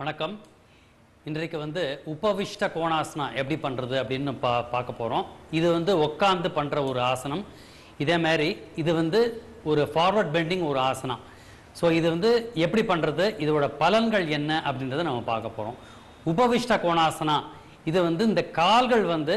வணக்கம் இன்றைக்கு வந்து உபவிஷ்ட கோணாசனா எப்படி பண்ணுறது அப்படின்னு பா பார்க்க போகிறோம் இது வந்து உட்காந்து பண்ணுற ஒரு ஆசனம் இதே மாதிரி இது வந்து ஒரு ஃபார்வர்ட் பெண்டிங் ஒரு ஆசனம் ஸோ இது வந்து எப்படி பண்ணுறது இதோட பலன்கள் என்ன அப்படின்றத நம்ம பார்க்க போகிறோம் உபவிஷ்ட கோணாசனா இது வந்து இந்த கால்கள் வந்து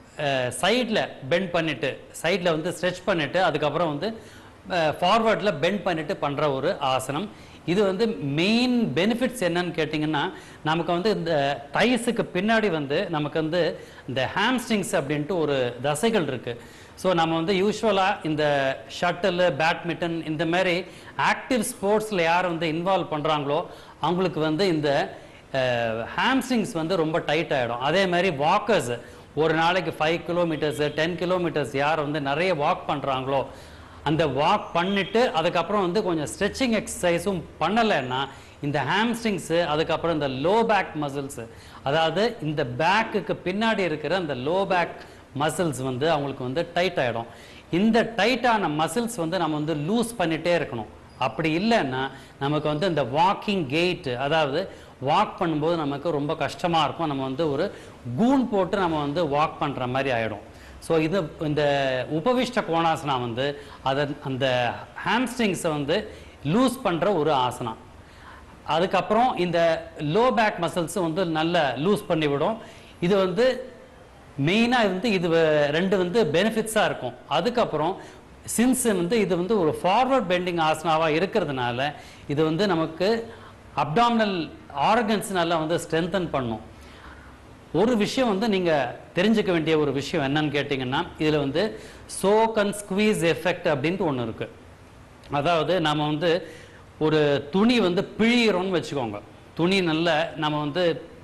சைடில் பெண்ட் பண்ணிட்டு சைடில் வந்து ஸ்ட்ரெச் பண்ணிட்டு அதுக்கப்புறம் வந்து ஃபார்வர்டில் பெண்ட் பண்ணிட்டு பண்ணுற ஒரு ஆசனம் இது வந்து மெயின் பெனிஃபிட்ஸ் என்னன்னு கேட்டிங்கன்னா நமக்கு வந்து இந்த டைஸுக்கு பின்னாடி வந்து நமக்கு வந்து இந்த ஹாம்ஸ்ட்ரிங்ஸ் அப்படின்ட்டு ஒரு தசைகள் இருக்குது ஸோ நம்ம வந்து யூஸ்வலாக இந்த ஷட்டில் பேட்மிண்டன் இந்த மாதிரி ஆக்டிவ் ஸ்போர்ட்ஸில் யார் வந்து இன்வால்வ் பண்ணுறாங்களோ அவங்களுக்கு வந்து இந்த ஹாம்ஸ்ட்ரிங்ஸ் வந்து ரொம்ப டைட் ஆகிடும் அதே மாதிரி வாக்கர்ஸ் ஒரு நாளைக்கு ஃபைவ் கிலோமீட்டர்ஸ் டென் கிலோமீட்டர்ஸ் யார் வந்து நிறைய வாக் பண்ணுறாங்களோ அந்த வாக் பண்ணிட்டு அதுக்கப்புறம் வந்து கொஞ்சம் ஸ்ட்ரெச்சிங் எக்ஸசைஸும் பண்ணலைன்னா இந்த ஹாம்ஸ்ட்ரிங்ஸு அதுக்கப்புறம் இந்த லோ பேக் மசில்ஸு அதாவது இந்த பேக்குக்கு பின்னாடி இருக்கிற அந்த லோ பேக் மசில்ஸ் வந்து அவங்களுக்கு வந்து டைட் ஆகிடும் இந்த டைட்டான மசில்ஸ் வந்து நம்ம வந்து லூஸ் பண்ணிட்டே இருக்கணும் அப்படி இல்லைன்னா நமக்கு வந்து இந்த வாக்கிங் கெயிட் அதாவது வாக் பண்ணும்போது நமக்கு ரொம்ப கஷ்டமாக இருக்கும் நம்ம வந்து ஒரு கூன் போட்டு நம்ம வந்து வாக் பண்ணுற மாதிரி ஆகிடும் ஸோ இது இந்த உபவிஷ்ட கோணாசனா வந்து அதை அந்த ஹாம்ஸ்ட்ரிங்ஸை வந்து லூஸ் பண்ணுற ஒரு ஆசனம் அதுக்கப்புறம் இந்த லோ பேக் மசில்ஸும் வந்து நல்ல லூஸ் பண்ணிவிடும் இது வந்து மெயினாக வந்து இது வ- ரெண்டு வந்து பெனிஃபிட்ஸாக இருக்கும் அதுக்கப்புறம் சின்ஸ் வந்து இது வந்து ஒரு ஃபார்வர்ட் பெண்டிங் ஆசனாவாக இருக்கிறதுனால இது வந்து நமக்கு அப்டாமினல் ஆர்கன்ஸ் நல்லா வந்து ஸ்ட்ரென்தன் பண்ணும் ஒரு விஷயம் வந்து நீங்க தெரிஞ்சுக்க வேண்டிய ஒரு விஷயம் என்னன்னு கேட்டிங்கன்னா இதுல வந்து சோக் அண்ட் ஸ்குவீஸ் எஃபெக்ட் அப்படின்ட்டு ஒன்று இருக்கு அதாவது நம்ம வந்து ஒரு துணி வந்து பிழியிறோம்னு வச்சுக்கோங்க துணி நல்ல நம்ம வந்து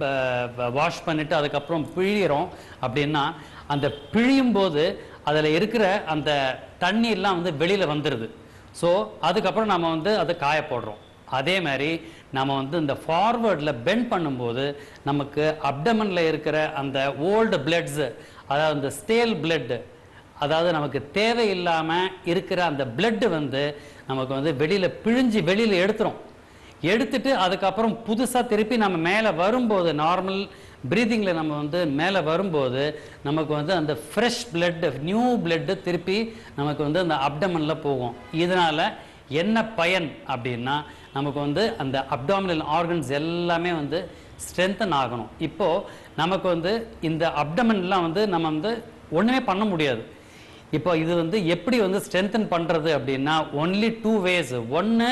வாஷ் பண்ணிட்டு அதுக்கப்புறம் பிழியிறோம் அப்படின்னா அந்த பிழியும் போது அதில் இருக்கிற அந்த தண்ணி எல்லாம் வந்து வெளியில் வந்துடுது ஸோ அதுக்கப்புறம் நம்ம வந்து அதை காய போடுறோம் அதே மாதிரி நம்ம வந்து இந்த ஃபார்வர்டில் பெண்ட் பண்ணும்போது நமக்கு அப்டமனில் இருக்கிற அந்த ஓல்டு பிளட்ஸு அதாவது இந்த ஸ்டேல் பிளட்டு அதாவது நமக்கு தேவையில்லாமல் இருக்கிற அந்த பிளட்டு வந்து நமக்கு வந்து வெளியில் பிழிஞ்சு வெளியில் எடுத்துரும் எடுத்துட்டு அதுக்கப்புறம் புதுசாக திருப்பி நம்ம மேலே வரும்போது நார்மல் ப்ரீதிங்கில் நம்ம வந்து மேலே வரும்போது நமக்கு வந்து அந்த ஃப்ரெஷ் பிளட் நியூ பிளட்டு திருப்பி நமக்கு வந்து அந்த அப்டமனில் போகும் இதனால் என்ன பயன் அப்படின்னா நமக்கு வந்து அந்த அப்டாமினல் ஆர்கன்ஸ் எல்லாமே வந்து ஸ்ட்ரென்தன் ஆகணும் இப்போது நமக்கு வந்து இந்த அப்டமன்லாம் வந்து நம்ம வந்து ஒன்றுமே பண்ண முடியாது இப்போ இது வந்து எப்படி வந்து ஸ்ட்ரென்தன் பண்ணுறது அப்படின்னா ஒன்லி டூ வேஸ் ஒன்று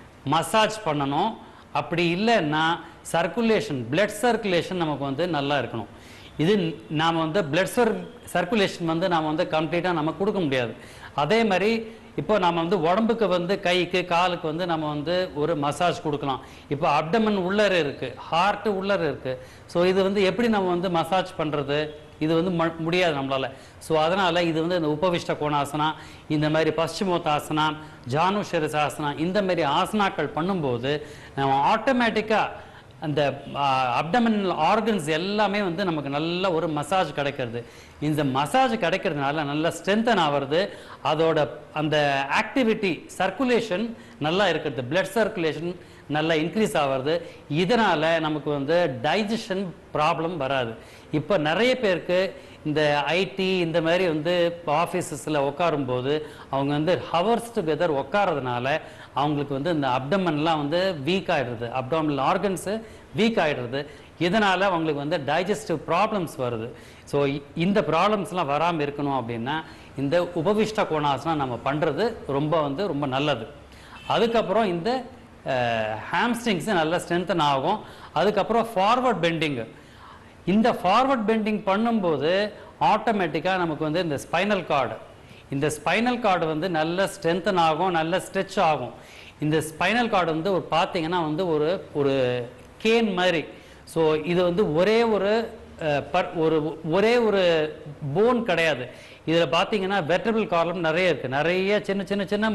மசாஜ் பண்ணணும் அப்படி இல்லைன்னா சர்க்குலேஷன் பிளட் சர்க்குலேஷன் நமக்கு வந்து நல்லா இருக்கணும் இது நாம் வந்து பிளட் சர் சர்க்குலேஷன் வந்து நாம் வந்து கம்ப்ளீட்டாக நம்ம கொடுக்க முடியாது அதே மாதிரி இப்போ நம்ம வந்து உடம்புக்கு வந்து கைக்கு காலுக்கு வந்து நம்ம வந்து ஒரு மசாஜ் கொடுக்கலாம் இப்போ அப்டமன் உள்ளர இருக்கு ஹார்ட் உள்ளர இருக்கு ஸோ இது வந்து எப்படி நம்ம வந்து மசாஜ் பண்ணுறது இது வந்து ம- முடியாது நம்மளால ஸோ அதனால இது வந்து இந்த உபவிஷ்ட கோணாசனா இந்த மாதிரி பশ্চিமோத்தாசனா ஜானுஷரிசாசனா இந்த மாதிரி ஆசனாக்கள் பண்ணும்போது நம்ம ஆட்டோமேட்டிக்காக அந்த அப்டமினல் ஆர்கன்ஸ் எல்லாமே வந்து நமக்கு நல்ல ஒரு மசாஜ் கிடைக்கிறது இந்த மசாஜ் கிடைக்கிறதுனால நல்ல ஸ்ட்ரென்தன் ஆகிறது அதோட அந்த ஆக்டிவிட்டி சர்க்குலேஷன் நல்லா இருக்கிறது பிளட் சர்க்குலேஷன் நல்லா இன்க்ரீஸ் ஆகிறது இதனால் நமக்கு வந்து டைஜஷன் ப்ராப்ளம் வராது இப்போ நிறைய பேருக்கு இந்த ஐடி இந்த மாதிரி வந்து ஆஃபீஸஸில் உட்காரும்போது அவங்க வந்து ஹவர்ஸ் டுகெதர் உட்காரதுனால அவங்களுக்கு வந்து இந்த அப்டமன்லாம் வந்து வீக் ஆகிடுறது அப்டாமினல் ஆர்கன்ஸு வீக் ஆகிடுறது இதனால் அவங்களுக்கு வந்து டைஜஸ்டிவ் ப்ராப்ளம்ஸ் வருது ஸோ இந்த ப்ராப்ளம்ஸ்லாம் வராமல் இருக்கணும் அப்படின்னா இந்த உபவிஷ்ட கோணாசனம் நம்ம பண்ணுறது ரொம்ப வந்து ரொம்ப நல்லது அதுக்கப்புறம் இந்த ஹாம்ஸ்ட்ரிங்ஸ் நல்லா ஸ்ட்ரென்தன் ஆகும் அதுக்கப்புறம் ஃபார்வர்ட் பெண்டிங்கு இந்த ஃபார்வர்ட் பெண்டிங் பண்ணும்போது ஆட்டோமேட்டிக்காக நமக்கு வந்து இந்த ஸ்பைனல் கார்டு இந்த ஸ்பைனல் கார்டு வந்து நல்ல ஸ்ட்ரென்தன் ஆகும் நல்ல ஸ்ட்ரெச் ஆகும் இந்த ஸ்பைனல் கார்டு வந்து ஒரு பார்த்தீங்கன்னா வந்து ஒரு ஒரு கேன் மாதிரி ஸோ இது வந்து ஒரே ஒரு அஹ், பர் ஒரு ஒரே ஒரு போன் கிடையாது இதில் பார்த்தீங்கன்னா வெர்டபிள் காலம் நிறைய இருக்குது நிறைய சின்ன சின்ன சின்ன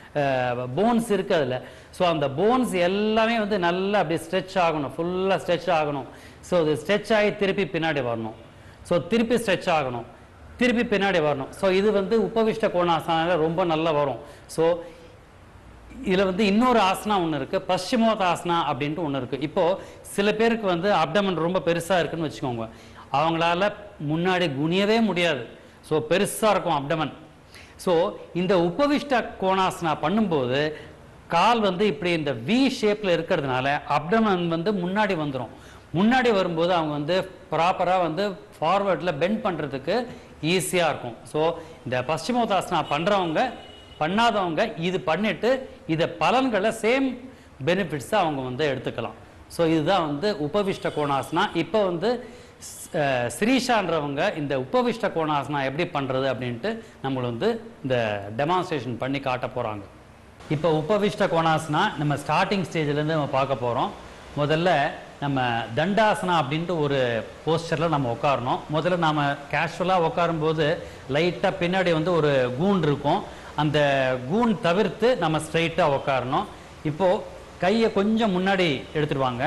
போன்ஸ் இருக்கு அதில் ஸோ அந்த போன்ஸ் எல்லாமே வந்து நல்லா அப்படியே ஸ்ட்ரெச் ஆகணும் ஃபுல்லாக ஸ்ட்ரெச் ஆகணும் ஸோ அது ஸ்ட்ரெச் ஆகி திருப்பி பின்னாடி வரணும் ஸோ திருப்பி ஸ்ட்ரெச் ஆகணும் திருப்பி பின்னாடி வரணும் ஸோ இது வந்து உபவிஷ்ட கோணாசனால ரொம்ப நல்லா வரும் ஸோ இதில் வந்து இன்னொரு ஆசனா ஒன்று இருக்கு பশ্চিமோத்தாசனா அப்படின்ட்டு ஒன்று இருக்கு இப்போ சில பேருக்கு வந்து அப்டமன் ரொம்ப பெருசாக இருக்குன்னு வச்சுக்கோங்க அவங்களால முன்னாடி குனியவே முடியாது ஸோ பெருசாக இருக்கும் அப்டமன் ஸோ இந்த உபவிஷ்ட கோணாசனா பண்ணும்போது கால் வந்து இப்படி இந்த வி ஷேப்ல இருக்கிறதுனால அப்டமன் வந்து முன்னாடி வந்துடும் முன்னாடி வரும்போது அவங்க வந்து ப்ராப்பராக வந்து ஃபார்வர்டில் பெண்ட் பண்ணுறதுக்கு ஈஸியாக இருக்கும் ஸோ இந்த பশ্চিமோத்தாசனா பண்ணுறவங்க பண்ணாதவங்க இது பண்ணிட்டு இதை பலன்களை சேம் பெனிஃபிட்ஸை அவங்க வந்து எடுத்துக்கலாம் ஸோ இதுதான் வந்து உபவிஷ்ட கோணாசனா இப்போ வந்து ஸ்- அஹ் ஸ்ரீஷான்றவங்க இந்த உபவிஷ்ட கோணாசனா எப்படி பண்ணுறது அப்படின்ட்டு நம்மளை வந்து இந்த டெமான்ஸ்ட்ரேஷன் பண்ணி காட்ட போகிறாங்க இப்போ உபவிஷ்ட கோணாசனா நம்ம ஸ்டார்டிங் ஸ்டேஜ்லேருந்து நம்ம பார்க்க போகிறோம் முதல்ல நம்ம தண்டாசனா அப்படின்ட்டு ஒரு போஸ்டரில் நம்ம உட்காரணும் முதல்ல நாம் கேஷுவலாக உட்காரும்போது லைட்டாக பின்னாடி வந்து ஒரு கூன் இருக்கும் அந்த கூன் தவிர்த்து நம்ம ஸ்ட்ரைட்டாக உட்காரணும் இப்போது கையை கொஞ்சம் முன்னாடி எடுத்துடுவாங்க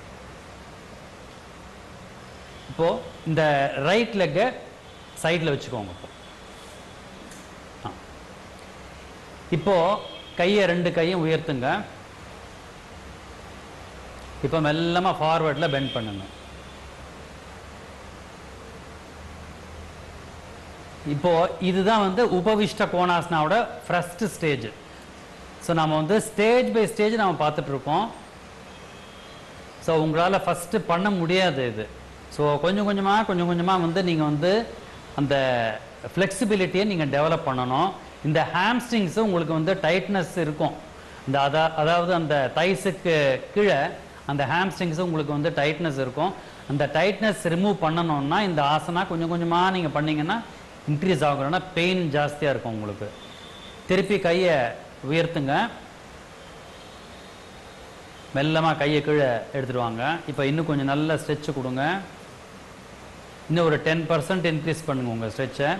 இப்போ இந்த ரைட் லெக்கை சைடில் வச்சுக்கோங்க இப்போ ஆ. இப்போ கையை ரெண்டு கையும் உயர்த்துங்க இப்போ மெல்லமா ஃபார்வர்டில் பெண்ட் பண்ணுங்க இப்போ இதுதான் வந்து உபவிஷ்ட கோணாசனாவோட ஃபர்ஸ்ட் ஸ்டேஜ் ஸோ நம்ம வந்து ஸ்டேஜ் பை ஸ்டேஜ் நம்ம பார்த்துட்டு இருக்கோம் ஸோ உங்களால் ஃபஸ்ட்டு பண்ண முடியாது இது ஸோ கொஞ்சம் கொஞ்சமாக கொஞ்சம் கொஞ்சமாக வந்து நீங்கள் வந்து அந்த ஃப்ளெக்சிபிலிட்டியை நீங்கள் டெவலப் பண்ணணும் இந்த ஹாம்ஸ்ட்ரிங்ஸ் உங்களுக்கு வந்து டைட்னஸ் இருக்கும் இந்த அதா அதாவது அந்த தைஸுக்கு கீழே அந்த ஹாம்ஸ்ட்ரிங்ஸ் உங்களுக்கு வந்து டைட்னஸ் இருக்கும் அந்த டைட்னஸ் ரிமூவ் பண்ணணும்னா இந்த ஆசனா கொஞ்சம் கொஞ்சமாக நீங்கள் பண்ணீங்கன்னா இன்க்ரீஸ் ஆகணும்னா பெயின் ஜாஸ்தியாக இருக்கும் உங்களுக்கு திருப்பி கையை உயர்த்துங்க மெல்லமாக கையை கீழே எடுத்துட்டு வாங்க இப்போ இன்னும் கொஞ்சம் நல்ல ஸ்ட்ரெச் கொடுங்க இன்னும் ஒரு டென் பர்சன்ட் இன்க்ரீஸ் பண்ணுங்க உங்கள் ஸ்ட்ரெச்சை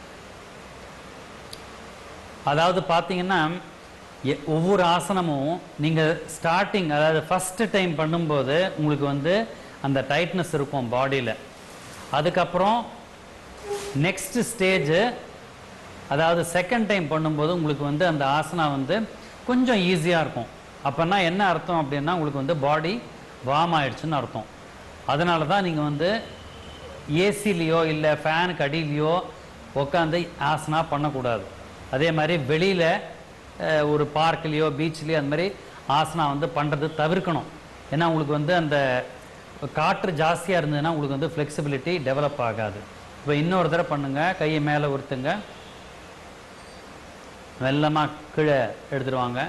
அதாவது பார்த்தீங்கன்னா எ- ஒவ்வொரு ஆசனமும் நீங்கள் ஸ்டார்டிங் அதாவது ஃபஸ்ட்டு டைம் பண்ணும்போது உங்களுக்கு வந்து அந்த டைட்னஸ் இருக்கும் பாடியில் அதுக்கப்புறம் நெக்ஸ்ட் ஸ்டேஜ் அதாவது செகண்ட் டைம் பண்ணும்போது உங்களுக்கு வந்து அந்த ஆசனா வந்து கொஞ்சம் ஈஸியாக இருக்கும் அப்போனா என்ன அர்த்தம் அப்படின்னா உங்களுக்கு வந்து பாடி வார்ம் ஆயிடுச்சுன்னு அர்த்தம் அதனால தான் நீங்கள் வந்து ஏசிலேயோ இல்லை ஃபேனுக்கு அடியிலையோ உட்காந்து ஆசனா பண்ணக்கூடாது அதே மாதிரி வெளியில் ஒரு பார்க்லேயோ பீச்லேயோ அந்த மாதிரி ஆசனா வந்து பண்ணுறது தவிர்க்கணும் ஏன்னா உங்களுக்கு வந்து அந்த காற்று ஜாஸ்தியாக இருந்ததுன்னா உங்களுக்கு வந்து ஃப்ளெக்சிபிலிட்டி டெவலப் ஆகாது இப்போ இன்னொரு தடவை பண்ணுங்கள் கையை மேலே உறுத்துங்க மெல்லமாக கீழே எடுத்துருவாங்க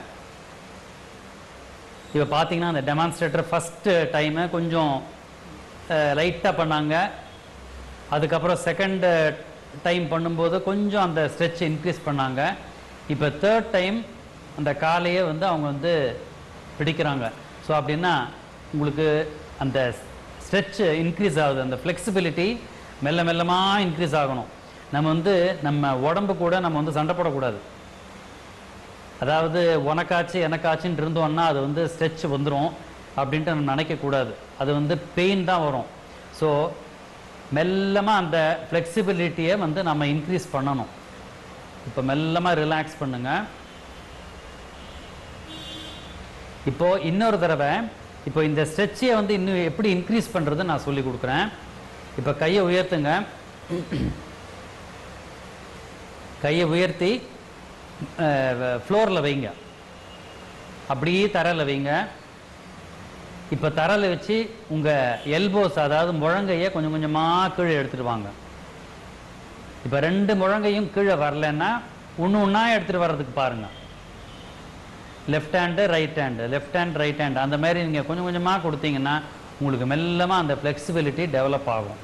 இப்போ பார்த்தீங்கன்னா அந்த டெமான்ஸ்ட்ரேட்டர் ஃபஸ்ட்டு டைமு கொஞ்சம் லைட்டாக பண்ணாங்க அதுக்கப்புறம் செகண்ட் டைம் பண்ணும்போது கொஞ்சம் அந்த ஸ்ட்ரெச் இன்க்ரீஸ் பண்ணாங்க இப்போ தேர்ட் டைம் அந்த காலையே வந்து அவங்க வந்து பிடிக்கிறாங்க ஸோ அப்படின்னா உங்களுக்கு அந்த ஸ்ட்ரெச் இன்க்ரீஸ் ஆகுது அந்த ஃப்ளெக்சிபிலிட்டி மெல்ல மெல்லமாக இன்க்ரீஸ் ஆகணும் நம்ம வந்து நம்ம உடம்பு கூட நம்ம வந்து சண்டை போடக்கூடாது அதாவது உனக்காச்சு எனக்காச்சுன்னு இருந்தோம்னா அது வந்து ஸ்ட்ரெச் வந்துடும் அப்படின்ட்டு நம்ம நினைக்கக்கூடாது அது வந்து பெயின் தான் வரும் ஸோ மெல்லமாக அந்த ஃப்ளெக்சிபிலிட்டியை வந்து நம்ம இன்க்ரீஸ் பண்ணணும் இப்போ மெல்லமாக ரிலாக்ஸ் பண்ணுங்க இப்போ இன்னொரு தடவை இப்போ இந்த ஸ்ட்ரெச்சை வந்து இன்னும் எப்படி இன்க்ரீஸ் பண்ணுறது நான் சொல்லி கொடுக்குறேன் இப்போ கையை உயர்த்துங்க கையை உயர்த்தி ஃப்ளோரில் வைங்க அப்படியே தரையில் வைங்க இப்போ தரையில் வச்சு உங்கள் எல்போஸ் அதாவது முழங்கையை கொஞ்சம் கொஞ்சமாக கீழே எடுத்துட்டு வாங்க இப்போ ரெண்டு முழங்கையும் கீழே வரலன்னா ஒன்று ஒன்றா எடுத்துகிட்டு வர்றதுக்கு பாருங்கள் left hand right hand left hand right hand அந்த மாதிரி நீங்கள் கொஞ்சம் கொஞ்சமாக கொடுத்தீங்கன்னா உங்களுக்கு மெல்லமாக அந்த ஃப்ளெக்சிபிலிட்டி டெவலப் ஆகும்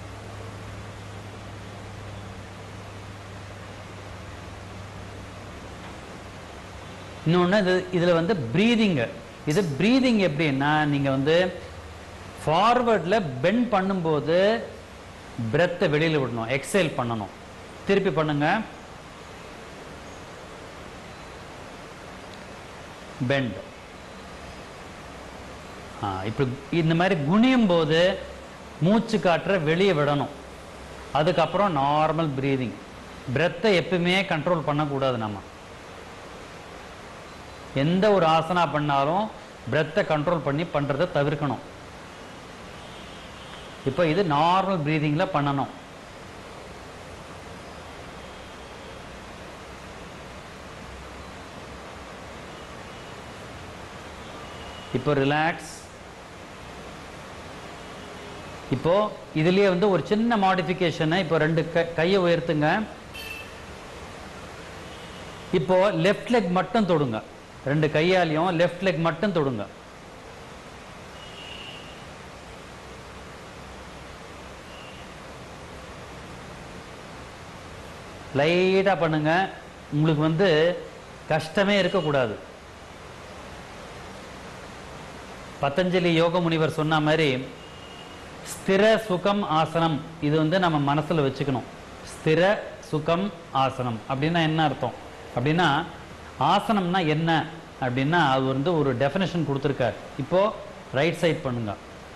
இன்னொன்று இது இதில் வந்து ப்ரீதிங்கு இது ப்ரீதிங் எப்படின்னா நீங்கள் வந்து ஃபார்வர்டில் பெண்ட் பண்ணும்போது பிரெத்தை வெளியில் விடணும் எக்ஸைல் பண்ணணும் திருப்பி பண்ணுங்க பெண்ட் ஆ இப்படி இந்த மாதிரி குனியும் போது மூச்சு காற்றை வெளியே விடணும் அதுக்கப்புறம் நார்மல் ப்ரீதிங் பிரெத்தை எப்பவுமே கண்ட்ரோல் பண்ணக்கூடாது நம்ம எந்த ஒரு ஆசனா பண்ணாலும் பிரெத்தை கண்ட்ரோல் பண்ணி பண்ணுறதை தவிர்க்கணும் இப்போ இது நார்மல் ப்ரீதிங்கில் பண்ணணும் இப்போ ரிலாக்ஸ் இப்போ இதுலயே வந்து ஒரு சின்ன மாடிஃபிகேஷனை இப்போ ரெண்டு க- கையை உயர்த்துங்க இப்போ லெஃப்ட் லெக் மட்டும் தொடுங்க ரெண்டு கையாலையும் லெஃப்ட் லெக் மட்டும் தொடுங்க லைட்டா பண்ணுங்க உங்களுக்கு வந்து கஷ்டமே இருக்கக்கூடாது பதஞ்சலி யோக முனிவர் சொன்ன மாதிரி ஸ்திர சுகம் ஆசனம் இது வந்து நம்ம மனசுல வச்சுக்கணும் ஸ்திர சுகம் ஆசனம் அப்படின்னா என்ன அர்த்தம் அப்படின்னா ஆசனம்னா என்ன அப்படின்னா அது வந்து ஒரு டெஃபினேஷன் கொடுத்துருக்கார் இப்போ ரைட் சைட் பண்ணுங்க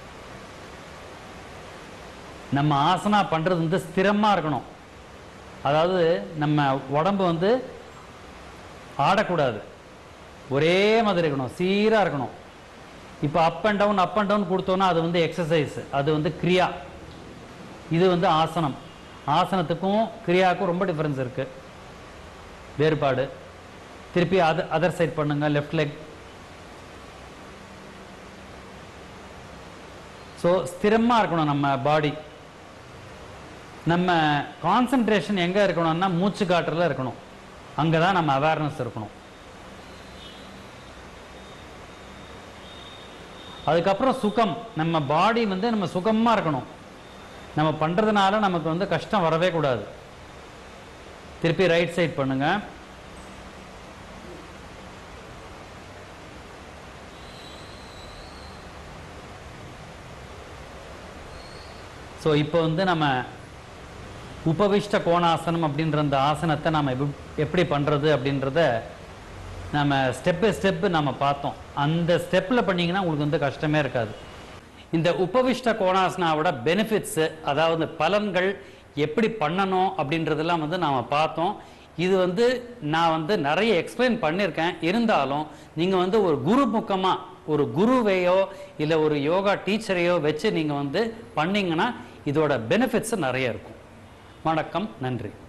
நம்ம ஆசனா பண்றது வந்து ஸ்திரமா இருக்கணும் அதாவது நம்ம உடம்பு வந்து ஆடக்கூடாது ஒரே மாதிரி இருக்கணும் சீரா இருக்கணும் இப்போ up and down up and down கொடுத்தோன்னா அது வந்து எக்ஸசைஸ் அது வந்து கிரியா இது வந்து ஆசனம் ஆசனத்துக்கும் கிரியாவுக்கும் ரொம்ப டிஃபரன்ஸ் இருக்கு வேறுபாடு திருப்பி அது அதர் சைட் பண்ணுங்க லெஃப்ட் லெக் ஸோ ஸ்திரமா இருக்கணும் நம்ம பாடி நம்ம கான்சன்ட்ரேஷன் எங்க இருக்கணும்னா மூச்சு காற்றுல இருக்கணும் அங்கே தான் நம்ம அவேர்னஸ் இருக்கணும் அதுக்கப்புறம் சுகம் நம்ம பாடி வந்து நம்ம சுகமா இருக்கணும் நம்ம பண்றதுனால நமக்கு வந்து கஷ்டம் வரவே கூடாது திருப்பி ரைட் சைட் பண்ணுங்க ஸோ இப்போ வந்து நம்ம உபவிஷ்ட கோணாசனம் அப்படின்ற அந்த ஆசனத்தை நம்ம எப்~ எப்படி பண்றது அப்படின்றத நம்ம ஸ்டெப் பை ஸ்டெப் நம்ம பார்த்தோம் அந்த ஸ்டெப்பில் பண்ணீங்கன்னா உங்களுக்கு வந்து கஷ்டமே இருக்காது இந்த உபவிஷ்ட கோணாசனாவோட பெனிஃபிட்ஸ் அதாவது பலன்கள் எப்படி பண்ணணும் அப்படின்றதெல்லாம் வந்து நாம் பார்த்தோம் இது வந்து நான் வந்து நிறைய எக்ஸ்பிளைன் பண்ணியிருக்கேன் இருந்தாலும் நீங்கள் வந்து ஒரு குரு முக்கமாக ஒரு குருவையோ இல்லை ஒரு யோகா டீச்சரையோ வச்சு நீங்கள் வந்து பண்ணீங்கன்னா இதோட பெனிஃபிட்ஸ் நிறைய இருக்கும் வணக்கம் நன்றி